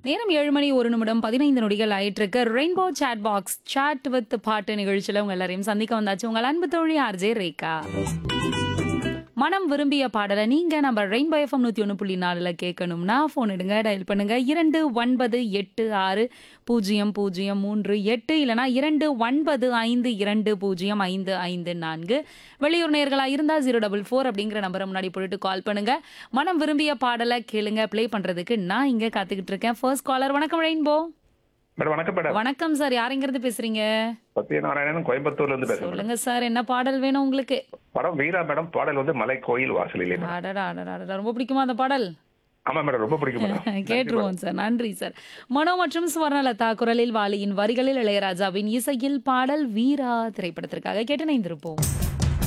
நேரம் ஏழு மணி ஒரு நிமிடம் பதினைந்து நொடிகள் ஆயிட்டிருக்கு rainbow chat box chat with பாட்டு நிகழ்ச்சியில உங்க எல்லாரையும் சந்திக்க வந்தாச்சு உங்கள் அன்பு தோழி ஆர்ஜே ரேகா மனம் விரும்பிய பாடலை நீங்க நம்ம ரெயின்போ எஃப்எம் நூத்தி ஒன்று புள்ளி நாலுல கேட்கணும்னா ஃபோன் எடுங்க டயல் பண்ணுங்க இரண்டு ஒன்பது எட்டு ஆறு பூஜ்ஜியம் பூஜ்ஜியம் மூன்று எட்டு இல்லனா இரண்டு ஒன்பது ஐந்து இரண்டு பூஜ்ஜியம் ஐந்து ஐந்து நான்கு வெளியூர் நேர்களா இருந்தா ஜீரோ டபுள் ஃபோர் அப்படிங்கிற நம்பரை முன்னாடி போட்டுட்டு கால் பண்ணுங்க மனம் விரும்பிய பாடலை கேளுங்க ப்ளே பண்றதுக்கு நான் இங்க காத்துக்கிட்டு இருக்கேன் ஃபர்ஸ்ட் காலர் வணக்கம் ரெயின்போ மேடம் வணக்கம் மேடம் வணக்கம் சார் யாருங்கிறது பேசுறீங்க சத்யநாராயணன் கோயம்புத்தூர்ல இருந்து பேசுறேன் மேடம். சொல்லுங்க சார் என்ன பாடல் வேணும் உங்களுக்கு படம் வீரா மேடம் பாடல் வந்து மலை கோயில் வாசலிலே மேடம். அடடா அடடா அடடா ரொம்ப பிடிக்குமா அந்த பாடல் ஆமா மேடம் ரொம்ப பிடிக்கும் மேடம் கேட்டுருவோம் சார் நன்றி சார் மனோ மற்றும் சுவர்ணலதா குரலில் வாலியின் வரிகளில் இளையராஜாவின் இசையில் பாடல் வீரா திரைப்படத்திற்காக கேட்டு இணைந்திருப்போம்